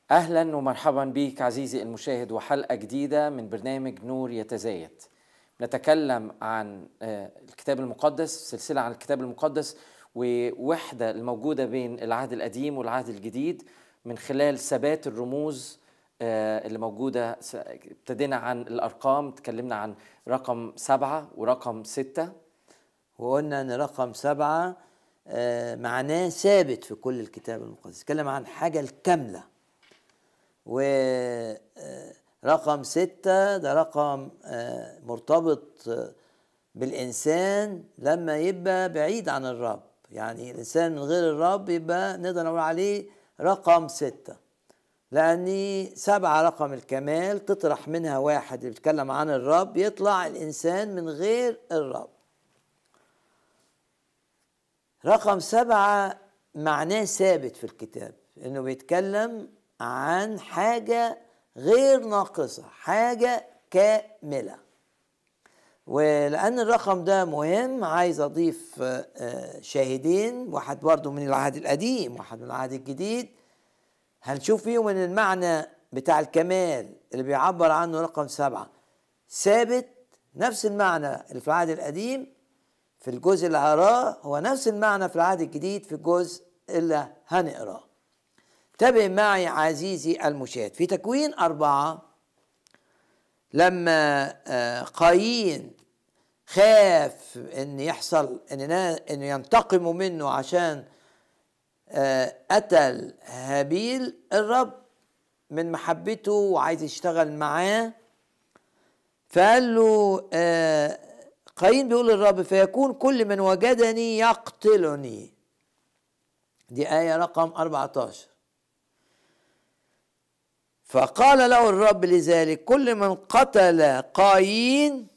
اهلا ومرحبا بك عزيزي المشاهد وحلقه جديده من برنامج نور يتزايد نتكلم عن آه، الكتاب المقدس سلسله عن الكتاب المقدس ووحده الموجوده بين العهد القديم والعهد الجديد من خلال ثبات الرموز آه، اللي موجوده س- ابتدينا عن الارقام تكلمنا عن رقم سبعه ورقم سته وقلنا ان رقم سبعة آه، معناه ثابت في كل الكتاب المقدس اتكلم عن حاجة الكاملة ورقم ستة ده رقم آه، مرتبط آه، بالإنسان لما يبقى بعيد عن الرب يعني الإنسان من غير الرب يبقى نقدر نقول عليه رقم ستة لأن سبعة رقم الكمال تطرح منها واحد اللي بيتكلم عن الرب يطلع الإنسان من غير الرب رقم سبعة معناه ثابت في الكتاب انه بيتكلم عن حاجة غير ناقصة حاجة كاملة ولأن الرقم ده مهم عايز أضيف آه، آه، شاهدين واحد برضه من العهد القديم واحد من العهد الجديد هنشوف فيهم ان المعنى بتاع الكمال اللي بيعبر عنه رقم سبعة ثابت نفس المعنى اللي في العهد القديم في الجزء اللي هقراه هو نفس المعنى في العهد الجديد في الجزء اللي هنقراه تابع معي عزيزي المشاهد في تكوين أربعة لما آه، قايين خاف ان يحصل ان نا- انه ينتقموا منه عشان آه، قتل هابيل الرب من محبته وعايز يشتغل معاه فقال له آه، قايين بيقول للرب فيكون كل من وجدني يقتلني دي آية رقم 14 فقال له الرب لذلك كل من قتل قايين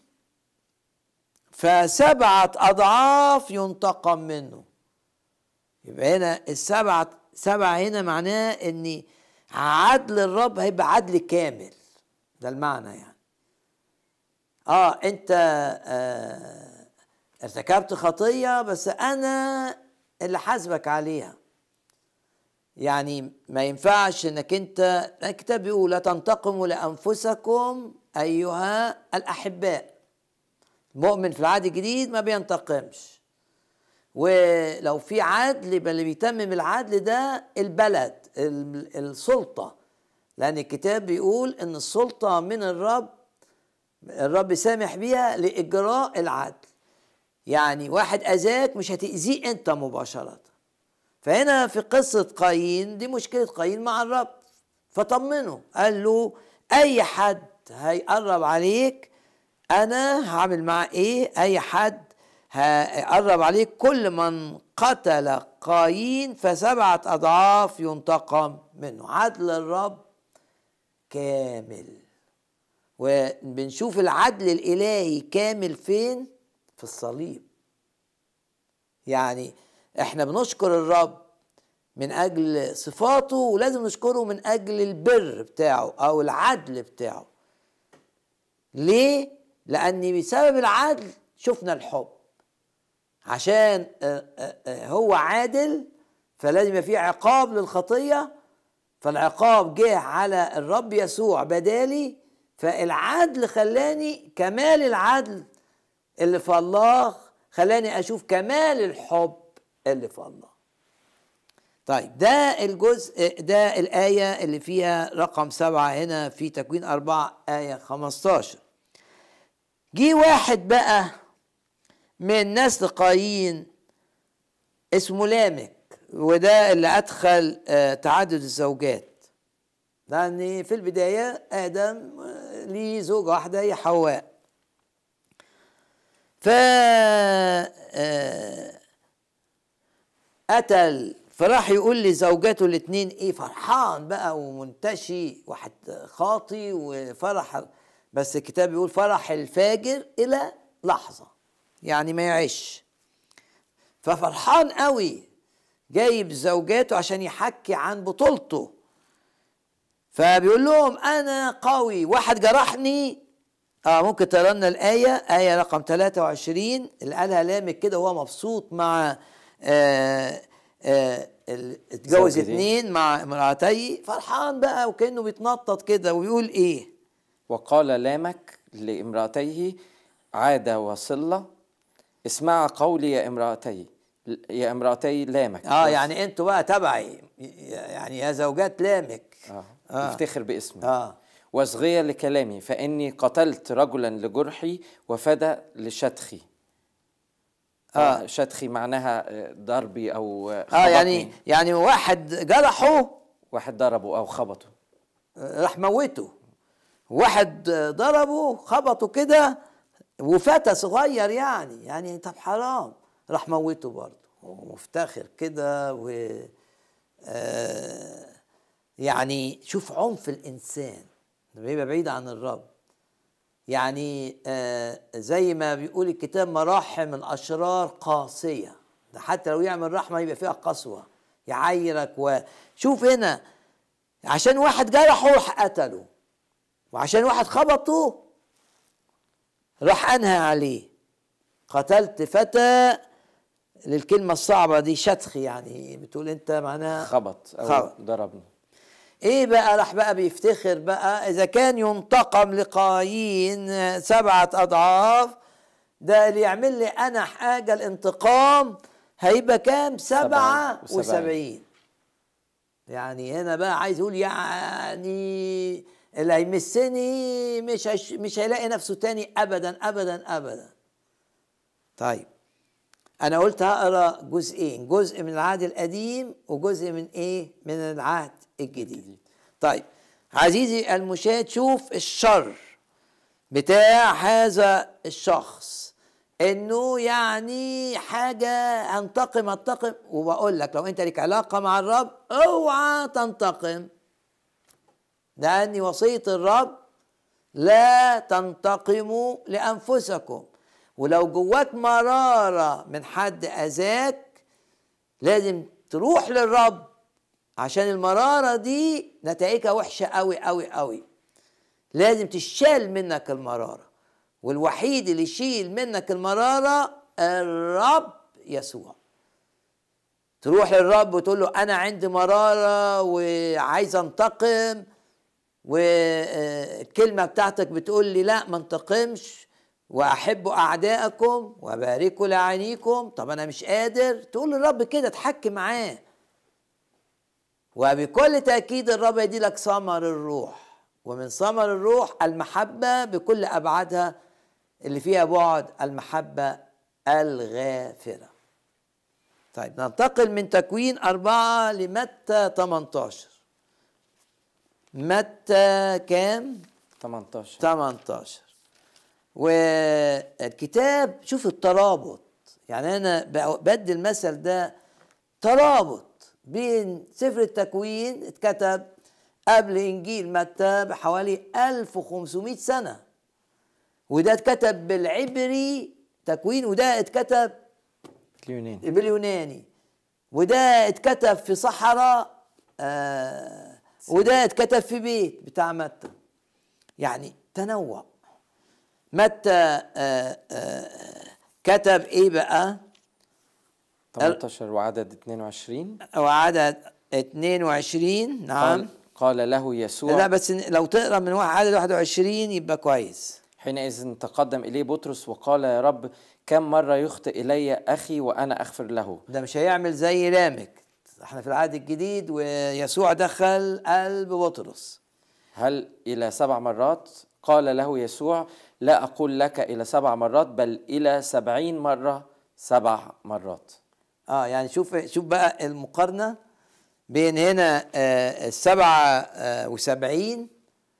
فسبعة أضعاف ينتقم منه يبقى هنا السبعة سبعة هنا معناه ان عدل الرب هيبقى عدل كامل ده المعنى يعني اه انت آه ارتكبت خطية بس انا اللي حاسبك عليها يعني ما ينفعش انك انت الكتاب بيقول لا تنتقموا لانفسكم ايها الاحباء المؤمن في العهد الجديد ما بينتقمش ولو في عدل يبقى اللي بيتمم العدل ده البلد ال- السلطة لأن الكتاب بيقول إن السلطة من الرب الرب سامح بيها لإجراء العدل يعني واحد أذاك مش هتأذيه أنت مباشرة فهنا في قصة قايين دي مشكلة قايين مع الرب فطمنه قال له أي حد هيقرب عليك أنا هعمل معاه إيه أي حد هيقرب عليك كل من قتل قايين فسبعة أضعاف ينتقم منه عدل الرب كامل وبنشوف العدل الإلهي كامل فين في الصليب يعني احنا بنشكر الرب من اجل صفاته ولازم نشكره من اجل البر بتاعه او العدل بتاعه ليه لان بسبب العدل شفنا الحب عشان آه، آه، آه، هو عادل فلازم يبقى في عقاب للخطيه فالعقاب جه على الرب يسوع بدالي فالعدل خلاني كمال العدل اللي في الله خلاني اشوف كمال الحب اللي في الله طيب ده الجزء ده الآية اللي فيها رقم سبعة هنا في تكوين أربعة آية 15 جه واحد بقى من نسل قايين اسمه لامك وده اللي أدخل آه، تعدد الزوجات لأن في البداية آدم آه، ليه زوجة واحدة هي حواء ف آه، قتل فراح يقول لزوجاته الاتنين ايه فرحان بقى ومنتشي واحد خاطي وفرح بس الكتاب بيقول فرح الفاجر الى لحظه يعني ما يعيش ففرحان قوي جايب زوجاته عشان يحكي عن بطولته فبيقول لهم انا قوي واحد جرحني اه ممكن تقرا لنا الايه ايه رقم 23 اللي قالها لامك كده وهو مبسوط مع آه آه ال- اتجوز زوجتين. اتنين مع امرأتي فرحان بقى وكأنه بيتنطط كده ويقول ايه وقال لامك لامرأتيه عاد وصلة اسمع قولي يا امرأتي يا امرأتي لامك اه يعني انتوا بقى تبعي يعني يا زوجات لامك آه. آه. يفتخر باسمه اه واصغي لكلامي فإني قتلت رجلا لجرحي وفدى لشتخي آه. شتخي معناها آه، ضربي أو آه، اه يعني خبطني. يعني واحد جرحه واحد ضربه أو خبطه راح موته واحد ضربه خبطه كده وفتى صغير يعني يعني طب حرام راح موته برضه ومفتخر كده و آه يعني شوف عنف الانسان لما يبقى بعيد عن الرب يعني آه زي ما بيقول الكتاب مراحم الاشرار قاسيه ده حتى لو يعمل رحمه يبقى فيها قسوه يعايرك وشوف هنا عشان واحد جرحه راح قتله وعشان واحد خبطه راح انهى عليه قتلت فتى للكلمة الصعبة دي شتخ يعني بتقول انت معناها خبط أو خبط. ضربني ايه بقى راح بقى بيفتخر بقى اذا كان ينتقم لقايين سبعة اضعاف ده اللي يعمل لي انا حاجة الانتقام هيبقى كام سبعة سبعة وسبعين يعني هنا بقى عايز يقول يعني اللي هيمسني مش هيش مش هيلاقي نفسه تاني ابدا ابدا ابدا طيب انا قلت هقرا جزئين جزء من العهد القديم وجزء من ايه من العهد الجديد طيب عزيزي المشاهد شوف الشر بتاع هذا الشخص انه يعني حاجه انتقم انتقم وبقول لك لو انت لك علاقه مع الرب اوعى تنتقم لان وصيه الرب لا تنتقموا لانفسكم ولو جواك مراره من حد اذاك لازم تروح للرب عشان المراره دي نتائجها وحشه قوي قوي قوي لازم تشال منك المراره والوحيد اللي يشيل منك المراره الرب يسوع تروح للرب وتقول له انا عندي مراره وعايز انتقم والكلمه بتاعتك بتقول لي لا ما انتقمش واحب اعدائكم وباركوا لعينيكم طب انا مش قادر تقول للرب كده تحكي معاه وبكل تاكيد الرب يدي لك ثمر الروح ومن ثمر الروح المحبه بكل ابعادها اللي فيها بعد المحبه الغافره طيب ننتقل من تكوين أربعة لمتى 18 متى كام؟ 18 18 والكتاب شوف الترابط يعني انا ب- بدي المثل ده ترابط بين سفر التكوين اتكتب قبل انجيل متى بحوالي 1500 سنه وده اتكتب بالعبري تكوين وده اتكتب اليوناني باليوناني وده اتكتب في صحراء آه وده اتكتب في بيت بتاع متى يعني تنوع متى آه آه كتب ايه بقى 18 وعدد 22 وعدد 22 نعم قال, قال له يسوع لا بس لو تقرا من واحد- عدد 21 يبقى كويس حينئذ تقدم إليه بطرس وقال يا رب كم مرة يخطئ إلي أخي وأنا أغفر له ده مش هيعمل زي لامك احنا في العهد الجديد ويسوع دخل قلب بطرس هل إلى سبع مرات قال له يسوع لا أقول لك إلى سبع مرات بل إلى سبعين مرة سبع مرات اه يعني شوف شوف بقى المقارنه بين هنا آه السبعة آه وسبعين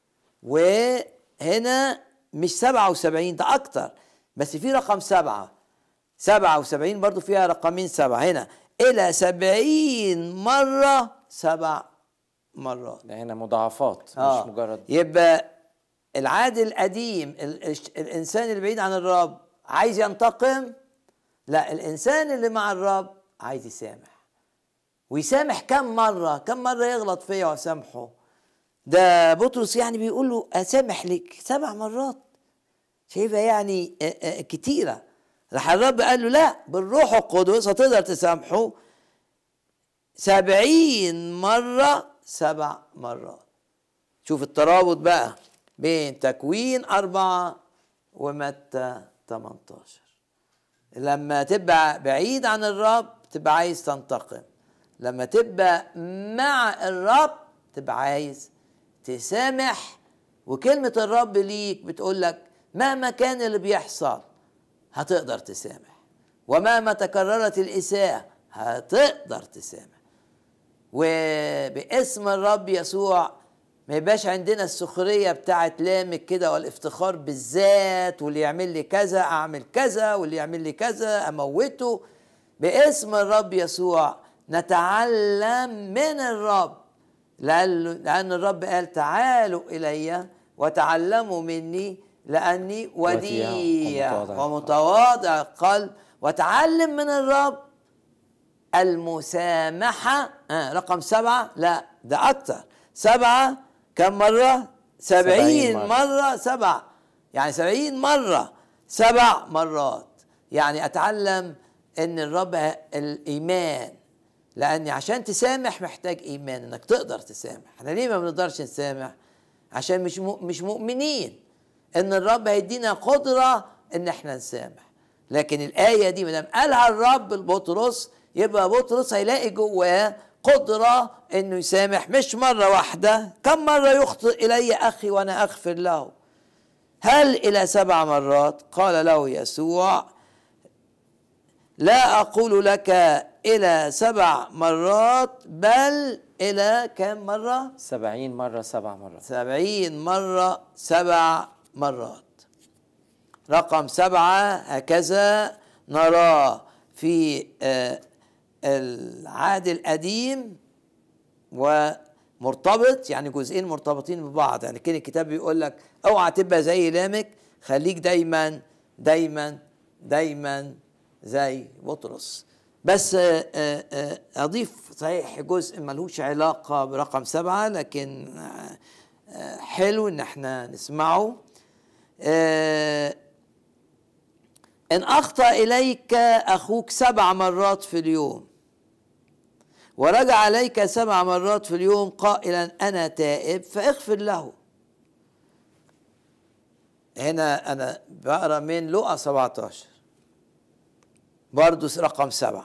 وهنا مش سبعة وسبعين ده أكتر بس في رقم سبعة سبعة وسبعين برضو فيها رقمين سبعة هنا إلى سبعين مرة سبع مرات ده هنا مضاعفات آه. مش مجرد يبقى العهد القديم ال- الش- الانسان اللي بعيد عن الرب عايز ينتقم لا الانسان اللي مع الرب عايز يسامح ويسامح كم مره كم مره يغلط فيا واسامحه ده بطرس يعني بيقول له اسامح لك سبع مرات شايفها يعني آه، آه، كتيره راح الرب قال له لا بالروح القدس هتقدر تسامحه سبعين مرة سبع مرات شوف الترابط بقى بين تكوين أربعة ومتى 18 لما تبقى بعيد عن الرب تبقى عايز تنتقم لما تبقى مع الرب تبقى عايز تسامح وكلمة الرب ليك بتقول لك مهما كان اللي بيحصل هتقدر تسامح ومهما تكررت الإساءة هتقدر تسامح وباسم الرب يسوع ما يبقاش عندنا السخرية بتاعت لامك كده والافتخار بالذات واللي يعمل لي كذا أعمل كذا واللي يعمل لي كذا أموته باسم الرب يسوع نتعلم من الرب لأن الرب قال تعالوا إلي وتعلموا مني لأني وديع ومتواضع القلب وتعلم من الرب المسامحة آه رقم سبعة لا ده أكتر سبعة كم مرة سبعين مرة. مرة سبعة يعني سبعين مرة سبع مرات يعني أتعلم أن الرب الإيمان لأن عشان تسامح محتاج إيمان أنك تقدر تسامح احنا ليه ما بنقدرش نسامح عشان مش مش مؤمنين ان الرب هيدينا قدره ان احنا نسامح لكن الايه دي ما دام قالها الرب لبطرس يبقى بطرس هيلاقي جواه قدره انه يسامح مش مره واحده كم مره يخطئ الي اخي وانا اغفر له هل الى سبع مرات قال له يسوع لا اقول لك الى سبع مرات بل الى كم مره سبعين مره سبع مرات سبعين مره سبع مرات رقم سبعة هكذا نراه في العهد القديم ومرتبط يعني جزئين مرتبطين ببعض يعني كده الكتاب بيقول لك اوعى تبقى زي لامك خليك دايما دايما دايما زي بطرس بس اضيف صحيح جزء ملوش علاقه برقم سبعه لكن حلو ان احنا نسمعه ان اخطا اليك اخوك سبع مرات في اليوم ورجع عليك سبع مرات في اليوم قائلا انا تائب فاغفر له هنا انا بقرا من لقا 17 برضو رقم سبعة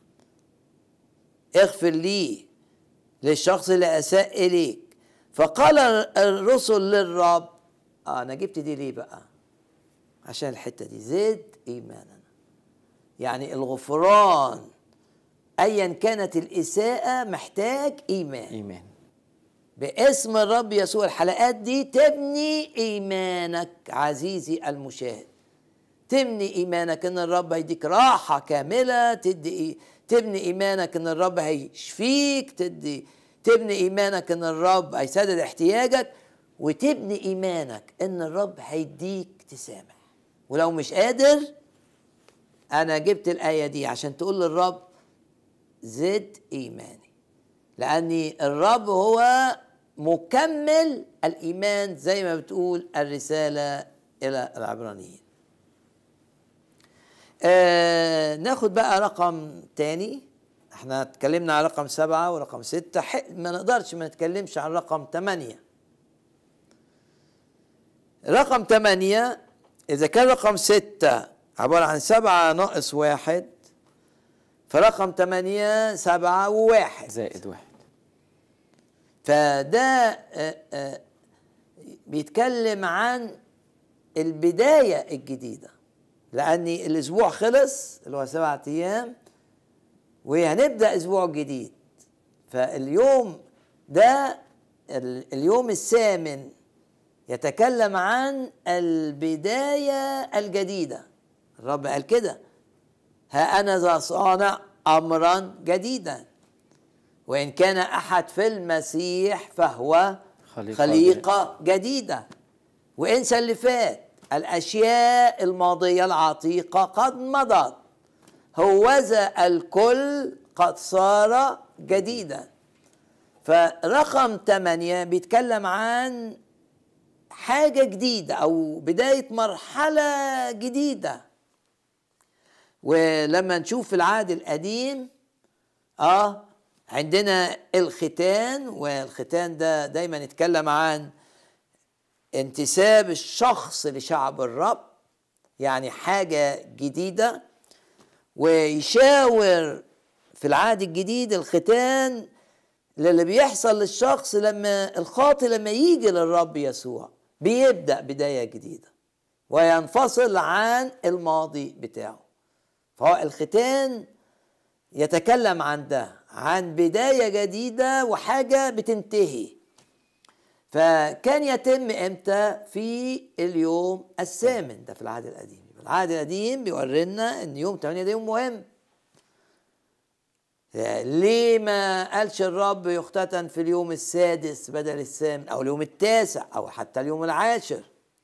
اغفر لي للشخص اللي اساء اليك فقال الرسل للرب آه انا جبت دي ليه بقى عشان الحته دي زد ايماننا يعني الغفران ايا كانت الاساءه محتاج ايمان ايمان باسم الرب يسوع الحلقات دي تبني ايمانك عزيزي المشاهد تبني ايمانك ان الرب هيديك راحه كامله تدي تبني ايمانك ان الرب هيشفيك تدي تبني ايمانك ان الرب هيسدد احتياجك وتبني ايمانك ان الرب هيديك تسامح ولو مش قادر انا جبت الايه دي عشان تقول للرب زد ايماني لان الرب هو مكمل الايمان زي ما بتقول الرساله الى العبرانيين آه ناخد بقى رقم تاني احنا اتكلمنا على رقم سبعة ورقم ستة ما نقدرش ما نتكلمش عن رقم ثمانية رقم ثمانية إذا كان رقم ستة عبارة عن سبعة ناقص واحد فرقم ثمانية سبعة وواحد زائد واحد فده آه، آه، بيتكلم عن البداية الجديدة لأن الأسبوع خلص اللي هو سبعة أيام وهنبدأ أسبوع جديد فاليوم ده ال- اليوم الثامن يتكلم عن البداية الجديدة الرب قال كده ها أنا ذا صانع أمرا جديدا وإن كان أحد في المسيح فهو خليقة خليقة جديدة وانسى اللي فات الأشياء الماضية العتيقة قد مضت هوذا الكل قد صار جديدا فرقم ثمانية بيتكلم عن حاجة جديدة أو بداية مرحلة جديدة ولما نشوف العهد القديم اه عندنا الختان والختان ده دايما نتكلم عن انتساب الشخص لشعب الرب يعني حاجة جديدة ويشاور في العهد الجديد الختان للي بيحصل للشخص لما الخاطئ لما يجي للرب يسوع بيبدأ بداية جديدة وينفصل عن الماضي بتاعه فهو الختان يتكلم عن ده عن بداية جديدة وحاجة بتنتهي فكان يتم امتى في اليوم الثامن ده في العهد القديم العهد القديم بيورينا ان يوم 8 ده يوم مهم ليه ما قالش الرب يختتن في اليوم السادس بدل الثامن او اليوم التاسع او حتى اليوم العاشر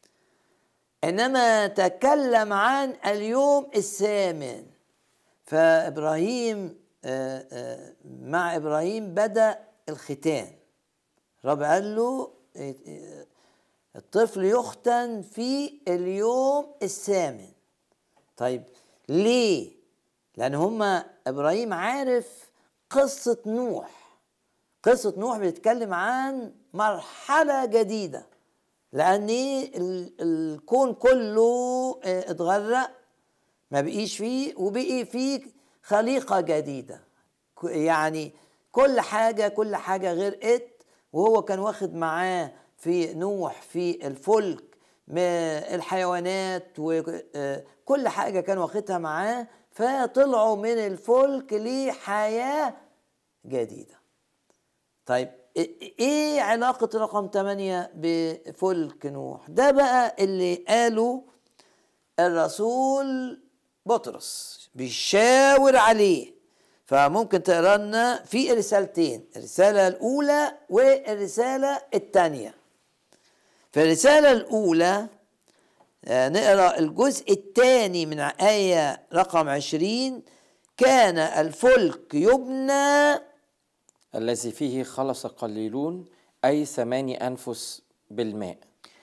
انما تكلم عن اليوم الثامن فابراهيم آه، آه، مع ابراهيم بدا الختان الرب قال له آه، الطفل يختن في اليوم الثامن طيب ليه لان هما ابراهيم عارف قصه نوح قصه نوح بتتكلم عن مرحله جديده لان الكون كله اتغرق ما بقيش فيه وبقي فيه خليقه جديده يعني كل حاجه كل حاجه غرقت وهو كان واخد معاه في نوح في الفلك الحيوانات وكل حاجه كان واخدها معاه فطلعوا من الفلك لحياه جديده طيب ايه علاقة رقم 8 بفلك نوح ده بقى اللي قاله الرسول بطرس بيشاور عليه فممكن تقرا لنا في رسالتين الرسالة الأولى والرسالة الثانية في الرسالة الأولى نقرا الجزء الثاني من آية رقم عشرين كان الفلك يبنى الذي فيه خلص قليلون أي ثماني أنفس بالماء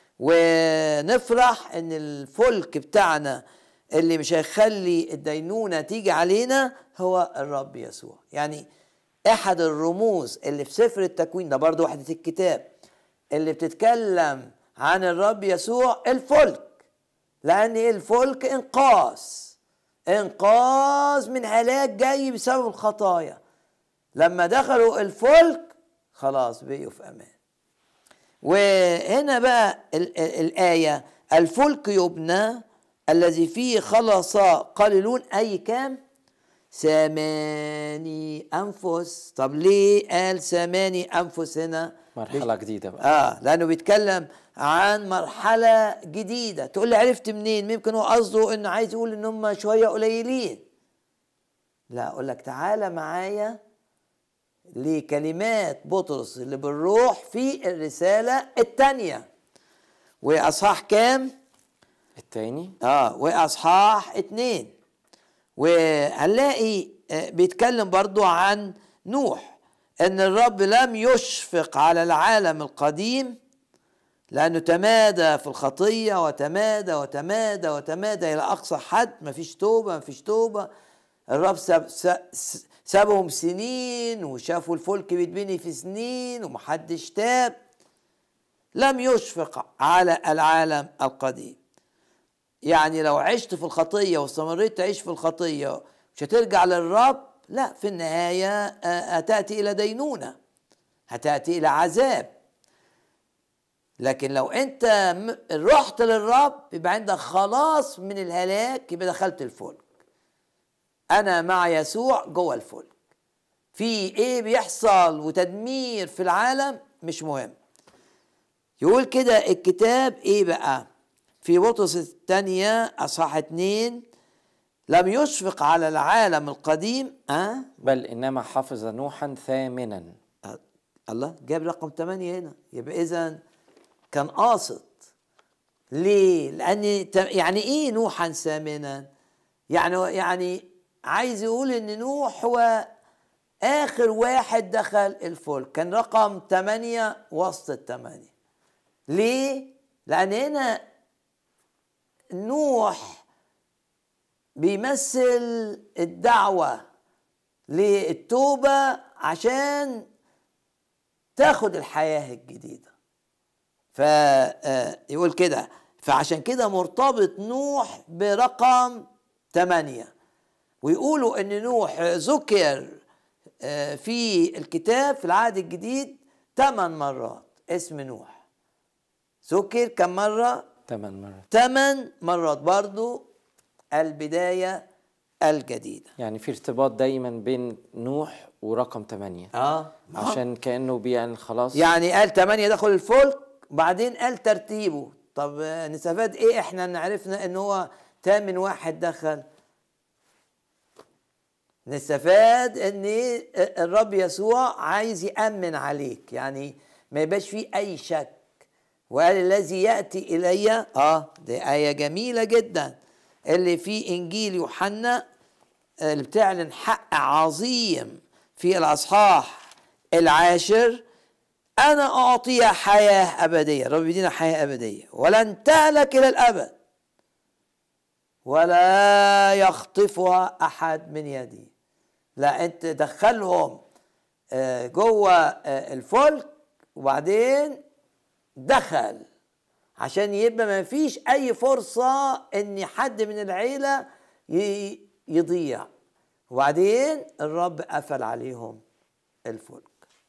ونفرح ان الفلك بتاعنا اللي مش هيخلي الدينونة تيجي علينا هو الرب يسوع يعني احد الرموز اللي في سفر التكوين ده برضو وحدة الكتاب اللي بتتكلم عن الرب يسوع الفلك لان الفلك انقاذ انقاذ من هلاك جاي بسبب الخطايا لما دخلوا الفلك خلاص بقيوا في امان وهنا بقى الآية الفلك يبنى الذي فيه خلص قليلون أي كام ثماني أنفس طب ليه قال ثماني أنفس هنا مرحلة جديدة بقى آه لأنه بيتكلم عن مرحلة جديدة تقول لي عرفت منين ممكن هو قصده إنه عايز يقول إن هم شوية قليلين لا أقول لك تعالى معايا لكلمات بطرس اللي بالروح في الرسالة الثانية وأصحاح كام؟ التاني اه وأصحاح اتنين وهنلاقي بيتكلم برضو عن نوح ان الرب لم يشفق على العالم القديم لانه تمادى في الخطيه وتمادى وتمادى وتمادى الى اقصى حد مفيش توبه مفيش توبه الرب ساب سابهم سنين وشافوا الفلك بيتبني في سنين ومحدش تاب لم يشفق على العالم القديم يعني لو عشت في الخطية واستمريت تعيش في الخطية مش هترجع للرب لا في النهاية هتأتي إلى دينونة هتأتي إلى عذاب لكن لو أنت رحت للرب يبقى عندك خلاص من الهلاك يبقى دخلت الفلك انا مع يسوع جوه الفلك في ايه بيحصل وتدمير في العالم مش مهم يقول كده الكتاب ايه بقى في بطرس الثانية أصحاح اتنين لم يشفق على العالم القديم أه؟ بل إنما حفظ نوحا ثامنا أه. الله جاب رقم ثمانية هنا يبقى إذا كان قاصد ليه؟ لأن يعني إيه نوحا ثامنا؟ يعني يعني عايز يقول ان نوح هو اخر واحد دخل الفلك كان رقم ثمانية وسط الثمانية ليه لان هنا نوح بيمثل الدعوة للتوبة عشان تاخد الحياة الجديدة فيقول كده فعشان كده مرتبط نوح برقم ثمانية ويقولوا ان نوح ذكر آه، في الكتاب في العهد الجديد ثمان مرات اسم نوح ذكر كم مرة؟ ثمان مرات ثمان مرات برضو البداية الجديدة يعني في ارتباط دايما بين نوح ورقم ثمانية اه عشان كأنه بيعني خلاص يعني قال ثمانية دخل الفلك وبعدين قال ترتيبه طب آه، نستفاد ايه احنا ان عرفنا ان هو تامن واحد دخل نستفاد ان الرب يسوع عايز يأمن عليك يعني ما يبقاش فيه اي شك وقال الذي يأتي إلي اه دي آية جميلة جدا اللي في إنجيل يوحنا آه، اللي بتعلن حق عظيم في الأصحاح العاشر أنا أعطي حياة أبدية الرب يدينا حياة أبدية ولن تهلك إلى الأبد ولا يخطفها أحد من يدي لا أنت دخلهم آه، جوه آه، الفلك وبعدين دخل عشان يبقى ما فيش أي فرصة إن حد من العيلة ي- يضيع وبعدين الرب قفل عليهم الفلك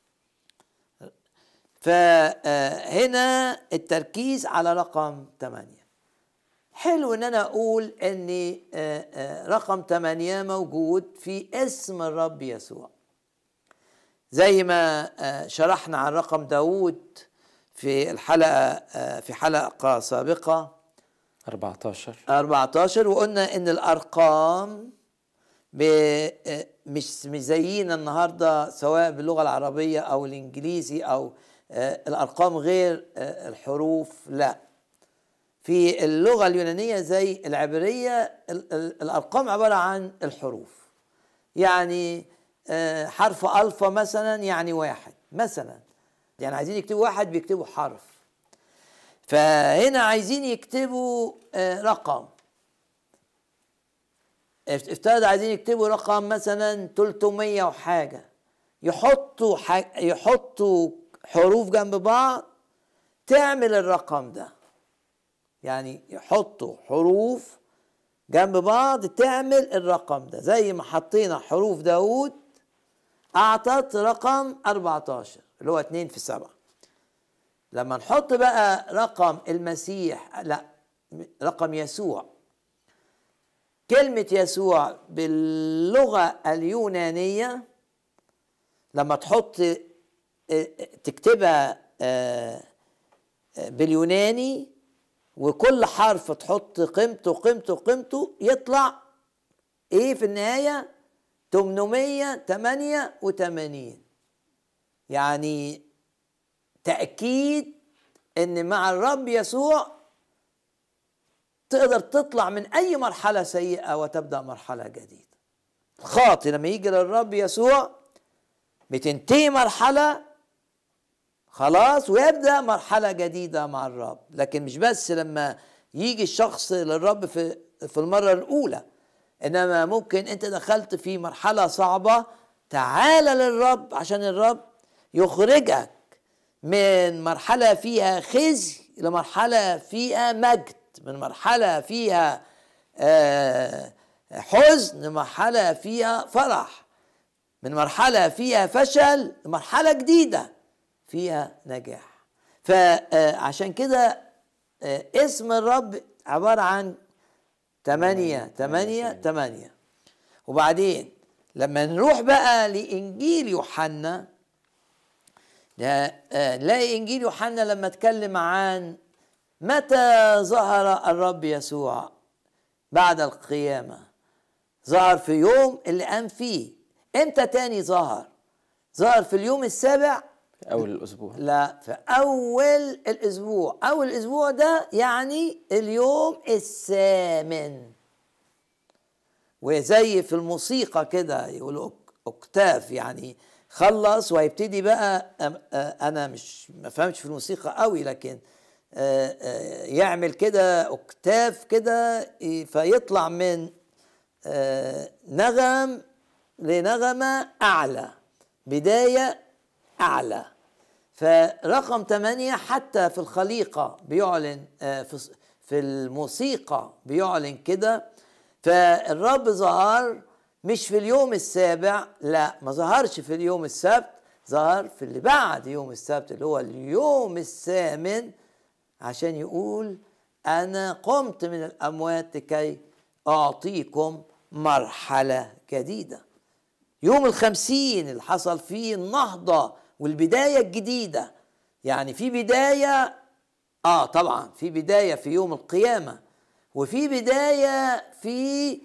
فهنا التركيز على رقم 8 حلو ان انا اقول ان آه، آه، رقم 8 موجود في اسم الرب يسوع زي ما آه، شرحنا عن رقم داود في الحلقة آه، في حلقة سابقة 14 14 وقلنا ان الارقام ب- آه، مش مش زينا النهارده سواء باللغه العربيه او الانجليزي او آه، الارقام غير آه، الحروف لا في اللغه اليونانيه زي العبريه ال- ال- الارقام عباره عن الحروف يعني آه، حرف الفا مثلا يعني واحد مثلا يعني عايزين يكتبوا واحد بيكتبوا حرف فهنا عايزين يكتبوا آه، رقم افت- افترض عايزين يكتبوا رقم مثلا 300 وحاجه يحطوا ح- يحطوا حروف جنب بعض تعمل الرقم ده يعني يحطوا حروف جنب بعض تعمل الرقم ده زي ما حطينا حروف داود اعطت رقم 14 اللي هو 2 في 7 لما نحط بقى رقم المسيح لا رقم يسوع كلمة يسوع باللغة اليونانية لما تحط اه، تكتبها اه، اه، باليوناني وكل حرف تحط قيمته قيمته قيمته يطلع ايه في النهاية 888 يعني تأكيد ان مع الرب يسوع تقدر تطلع من اي مرحلة سيئة وتبدأ مرحلة جديدة الخاطئ لما يجي للرب يسوع بتنتهي مرحلة خلاص ويبدأ مرحلة جديدة مع الرب لكن مش بس لما يجي الشخص للرب في في المرة الأولى إنما ممكن أنت دخلت في مرحلة صعبة تعال للرب عشان الرب يخرجك من مرحلة فيها خزي لمرحلة فيها مجد من مرحلة فيها آه، حزن لمرحلة فيها فرح من مرحلة فيها فشل لمرحلة جديدة فيها نجاح فعشان كده آه، اسم الرب عبارة عن تمانية تمانية تمانية وبعدين لما نروح بقى لإنجيل يوحنا لا- آه، نلاقي إنجيل يوحنا لما اتكلم عن متى ظهر الرب يسوع بعد القيامة ظهر في يوم اللي قام فيه امتى تاني ظهر ظهر في اليوم السابع اول الاسبوع لا في اول الاسبوع اول الاسبوع ده يعني اليوم الثامن وزي في الموسيقى كده يقولوا أك- اوكتاف يعني خلص وهيبتدي بقى أم- آه، انا مش ما فهمش في الموسيقى قوي لكن آه، آه، يعمل كده اوكتاف كده ي- فيطلع من آه، نغم لنغمة أعلى بداية أعلى فرقم ثمانية حتى في الخليقة بيعلن آه، في في الموسيقى بيعلن كده فالرب ظهر مش في اليوم السابع لا ما ظهرش في اليوم السبت ظهر في اللي بعد يوم السبت اللي هو اليوم الثامن عشان يقول أنا قمت من الأموات لكي أعطيكم مرحلة جديدة يوم الخمسين اللي حصل فيه النهضة والبداية الجديدة يعني في بداية آه طبعا في بداية في يوم القيامة وفي بداية في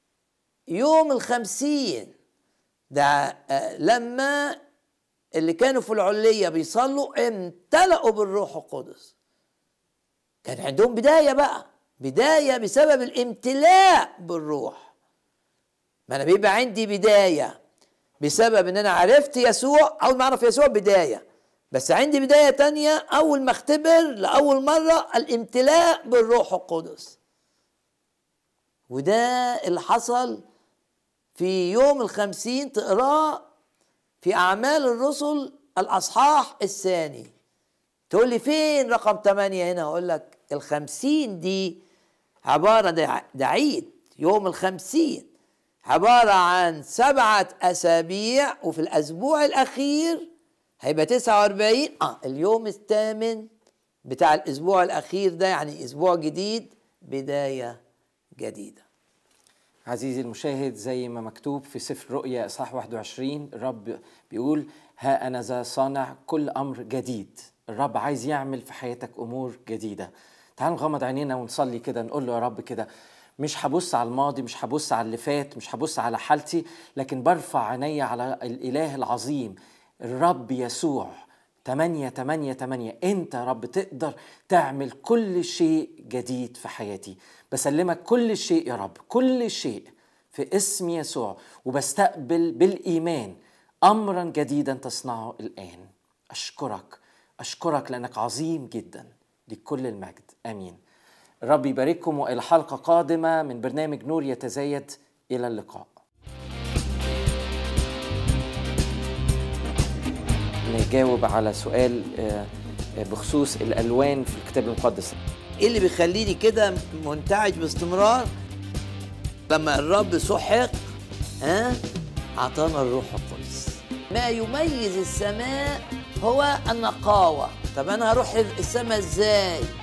يوم الخمسين ده آه لما اللي كانوا في العلية بيصلوا امتلأوا بالروح القدس كان عندهم بداية بقى بداية بسبب الامتلاء بالروح ما أنا بيبقى عندي بداية بسبب إن أنا عرفت يسوع أول ما أعرف يسوع بداية بس عندي بداية تانية أول ما اختبر لأول مرة الامتلاء بالروح القدس وده اللي حصل في يوم الخمسين تقراه في أعمال الرسل الأصحاح الثاني تقول لي فين رقم ثمانية هنا أقول لك الخمسين دي عبارة ده, ده عيد يوم الخمسين عبارة عن سبعة أسابيع وفي الأسبوع الأخير هيبقى 49 اه اليوم الثامن بتاع الاسبوع الاخير ده يعني اسبوع جديد بدايه جديده عزيزي المشاهد زي ما مكتوب في سفر رؤيا اصحاح 21 الرب بيقول ها انا ذا صانع كل امر جديد الرب عايز يعمل في حياتك امور جديده تعال نغمض عينينا ونصلي كده نقول له يا رب كده مش هبص على الماضي مش هبص على اللي فات مش هبص على حالتي لكن برفع عيني على الاله العظيم الرب يسوع تمانية تمانية تمانية انت يا رب تقدر تعمل كل شيء جديد في حياتي بسلمك كل شيء يا رب كل شيء في اسم يسوع وبستقبل بالإيمان أمرا جديدا تصنعه الآن أشكرك أشكرك لأنك عظيم جدا لكل المجد آمين الرب يبارككم وإلى حلقة قادمة من برنامج نور يتزايد إلى اللقاء نجاوب على سؤال آه، آه، بخصوص الألوان في الكتاب المقدس ايه اللي بيخليني كده منتعج باستمرار لما الرب سحق ها اعطانا الروح القدس ما يميز السماء هو النقاوه طب انا هروح السماء ازاي